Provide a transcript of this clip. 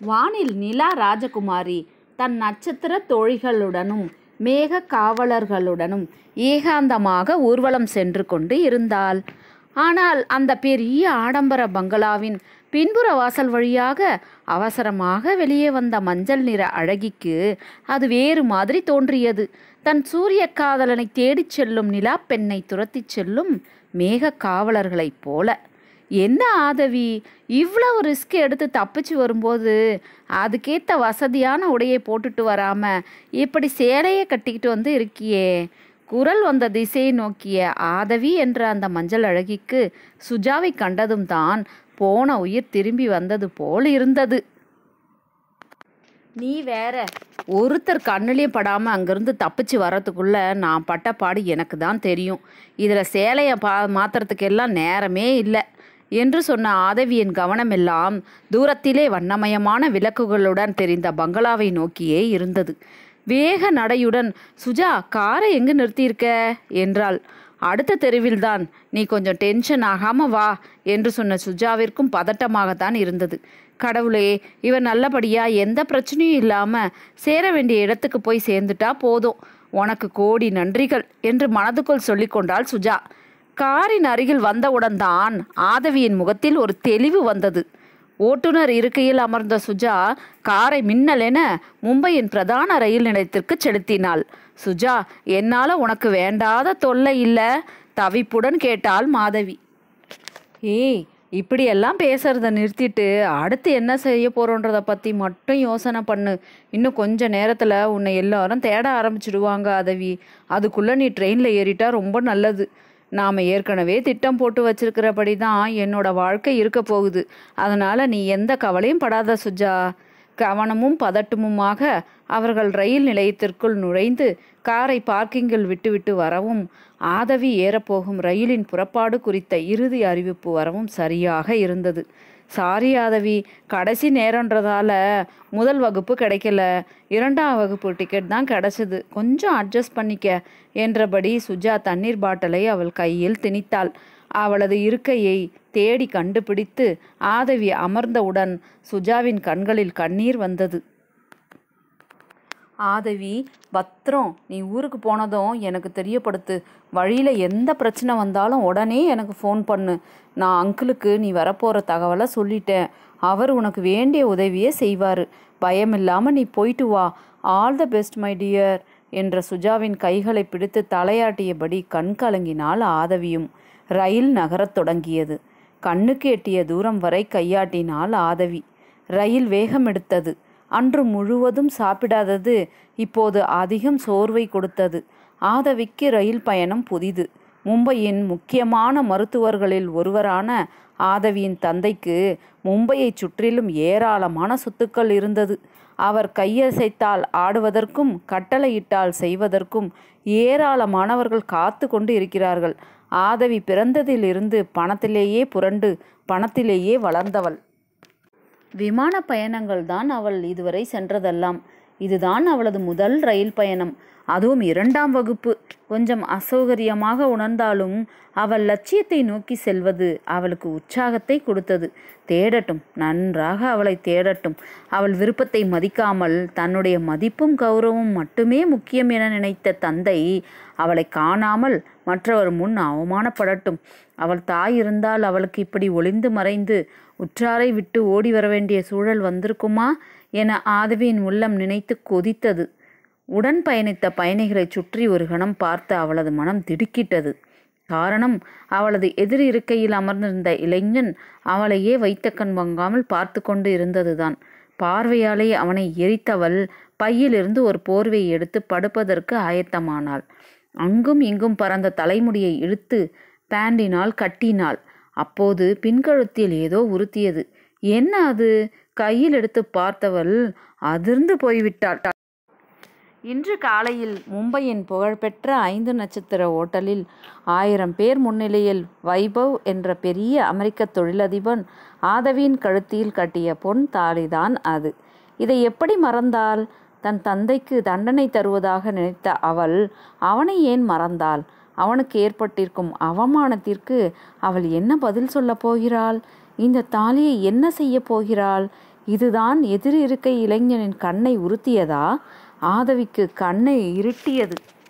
வானில் நிலா ராஜகுமாரி தன் நட்சத்திர தோழிகளுடனும் மேக காவலர்களுடனும் ஏகாந்தமாக ஊர்வலம் சென்று கொண்டு இருந்தாள் ஆனால் அந்த பெரிய ஆடம்பர பங்களாவின் பின்புற வாசல் வழியாக அவசரமாக வெளியே வந்த மஞ்சள் நிற அழகிக்கு அது வேறு மாதிரி தோன்றியது தன் சூரிய காதலனை தேடிச் செல்லும் நிலா பெண்ணை துரத்திச் செல்லும் மேக காவலர்களைப் போல என்ன ஆதவி இவ்வளவு ரிஸ்க் எடுத்து தப்பிச்சு வரும்போது அதுக்கேற்ற வசதியான உடையை போட்டுட்டு வராம இப்படி சேலையை கட்டிக்கிட்டு வந்து இருக்கியே குரல் வந்த திசையை நோக்கிய ஆதவி என்ற அந்த மஞ்சள் அழகிக்கு சுஜாவை கண்டதும் தான் போன உயிர் திரும்பி வந்தது போல் இருந்தது நீ வேற ஒருத்தர் கண்ணுலேயும் படாமல் அங்கேருந்து தப்பிச்சு வர்றதுக்குள்ள நான் பட்ட பாடு எனக்கு தான் தெரியும் இதில் சேலையை பா மாத்துறதுக்கு எல்லாம் நேரமே இல்லை என்று சொன்ன ஆதவியின் கவனமெல்லாம் தூரத்திலே வண்ணமயமான விளக்குகளுடன் தெரிந்த பங்களாவை நோக்கியே இருந்தது வேக நடையுடன் சுஜா காரை எங்கே நிறுத்தியிருக்க என்றாள் அடுத்த தெருவில்தான் நீ கொஞ்சம் டென்ஷன் ஆகாம வா என்று சொன்ன சுஜாவிற்கும் பதட்டமாகத்தான் இருந்தது கடவுளே இவன் நல்லபடியா எந்த பிரச்சனையும் இல்லாம சேர வேண்டிய இடத்துக்கு போய் சேர்ந்துட்டா போதும் உனக்கு கோடி நன்றிகள் என்று மனதுக்குள் சொல்லிக்கொண்டாள் சுஜா காரின் அருகில் வந்தவுடன் தான் ஆதவியின் முகத்தில் ஒரு தெளிவு வந்தது ஓட்டுநர் இருக்கையில் அமர்ந்த சுஜா காரை மின்னலென மும்பையின் பிரதான ரயில் நிலையத்திற்கு செலுத்தினாள் சுஜா என்னால உனக்கு வேண்டாத தொல்லை இல்லை தவிப்புடன் கேட்டாள் மாதவி ஏய் இப்படியெல்லாம் பேசுறத நிறுத்திட்டு அடுத்து என்ன செய்ய போறோன்றத பற்றி மட்டும் யோசனை பண்ணு இன்னும் கொஞ்ச நேரத்தில் உன்னை எல்லாரும் தேட ஆரம்பிச்சிடுவாங்க அதவி அதுக்குள்ளே நீ ட்ரெயினில் ஏறிட்டா ரொம்ப நல்லது நாம் ஏற்கனவே திட்டம் போட்டு வச்சிருக்கிறபடி தான் என்னோட வாழ்க்கை இருக்க போகுது அதனால் நீ எந்த கவலையும் படாத சுஜா கவனமும் பதட்டமுமாக அவர்கள் ரயில் நிலையத்திற்குள் நுழைந்து காரை பார்க்கிங்கில் விட்டுவிட்டு வரவும் ஆதவி ஏறப்போகும் ரயிலின் புறப்பாடு குறித்த இறுதி அறிவிப்பு வரவும் சரியாக இருந்தது சாரி ஆதவி கடைசி நேரன்றதால முதல் வகுப்பு கிடைக்கல இரண்டாம் வகுப்பு டிக்கெட் தான் கிடைச்சது கொஞ்சம் அட்ஜஸ்ட் பண்ணிக்க என்றபடி சுஜா தண்ணீர் பாட்டிலை அவள் கையில் திணித்தாள் அவளது இருக்கையை தேடி கண்டுபிடித்து ஆதவி அமர்ந்தவுடன் சுஜாவின் கண்களில் கண்ணீர் வந்தது ஆதவி பத்திரம் நீ ஊருக்கு போனதும் எனக்கு தெரியப்படுத்து வழியில் எந்த பிரச்சனை வந்தாலும் உடனே எனக்கு ஃபோன் பண்ணு நான் அங்கிளுக்கு நீ வரப்போகிற தகவலை சொல்லிட்டேன் அவர் உனக்கு வேண்டிய உதவியை செய்வார் பயமில்லாமல் நீ போயிட்டு வா all the best my dear என்ற சுஜாவின் கைகளை பிடித்து தலையாட்டியபடி கண் கலங்கினாள் ஆதவியும் ரயில் நகரத் தொடங்கியது கண்ணுக்கு எட்டிய தூரம் வரை கையாட்டினாள் ஆதவி ரயில் வேகம் எடுத்தது அன்று முழுவதும் சாப்பிடாதது இப்போது அதிகம் சோர்வை கொடுத்தது ஆதவிக்கு ரயில் பயணம் புதிது மும்பையின் முக்கியமான மருத்துவர்களில் ஒருவரான ஆதவியின் தந்தைக்கு மும்பையைச் சுற்றிலும் ஏராளமான சொத்துக்கள் இருந்தது அவர் கையசைத்தால் ஆடுவதற்கும் கட்டளையிட்டால் செய்வதற்கும் ஏராளமானவர்கள் காத்து கொண்டு இருக்கிறார்கள் ஆதவி பிறந்ததிலிருந்து பணத்திலேயே புரண்டு பணத்திலேயே வளர்ந்தவள் விமான பயணங்கள் தான் அவள் இதுவரை சென்றதெல்லாம் இதுதான் அவளது முதல் ரயில் பயணம் அதுவும் இரண்டாம் வகுப்பு கொஞ்சம் அசௌகரியமாக உணர்ந்தாலும் அவள் லட்சியத்தை நோக்கி செல்வது அவளுக்கு உற்சாகத்தை கொடுத்தது தேடட்டும் நன்றாக அவளை தேடட்டும் அவள் விருப்பத்தை மதிக்காமல் தன்னுடைய மதிப்பும் கௌரவமும் மட்டுமே முக்கியம் என நினைத்த தந்தை அவளை காணாமல் மற்றவர் முன் அவமானப்படட்டும் அவள் தாய் இருந்தால் அவளுக்கு இப்படி ஒளிந்து மறைந்து உற்றாரை விட்டு ஓடி வர வேண்டிய சூழல் வந்திருக்குமா என ஆதவியின் உள்ளம் நினைத்து கொதித்தது உடன் பயணித்த பயணிகளை சுற்றி ஒரு கணம் பார்த்து அவளது மனம் திடுக்கிட்டது காரணம் அவளது எதிர் இருக்கையில் அமர்ந்திருந்த இளைஞன் அவளையே வைத்த கண் வாங்காமல் பார்த்து கொண்டு இருந்ததுதான் பார்வையாலே அவனை எரித்தவள் பையிலிருந்து ஒரு போர்வையை எடுத்து படுப்பதற்கு ஆயத்தமானாள் அங்கும் இங்கும் பறந்த தலைமுடியை இழுத்து பேண்டினால் கட்டினாள் அப்போது பின்கழுத்தில் ஏதோ உறுத்தியது என்ன அது கையில் எடுத்து பார்த்தவள் அதிர்ந்து போய்விட்டாள் இன்று காலையில் மும்பையின் புகழ்பெற்ற ஐந்து நட்சத்திர ஓட்டலில் ஆயிரம் பேர் முன்னிலையில் வைபவ் என்ற பெரிய அமெரிக்க தொழிலதிபன் ஆதவியின் கழுத்தில் கட்டிய பொன் தாலிதான் அது இதை எப்படி மறந்தாள் தன் தந்தைக்கு தண்டனை தருவதாக நினைத்த அவள் அவனை ஏன் மறந்தாள் அவனுக்கு ஏற்பட்டிருக்கும் அவமானத்திற்கு அவள் என்ன பதில் சொல்லப் போகிறாள் இந்த தாலியை என்ன செய்ய போகிறாள் இதுதான் எதிர் இருக்கை இளைஞனின் கண்ணை உறுத்தியதா ஆதவிக்கு கண்ணை இருட்டியது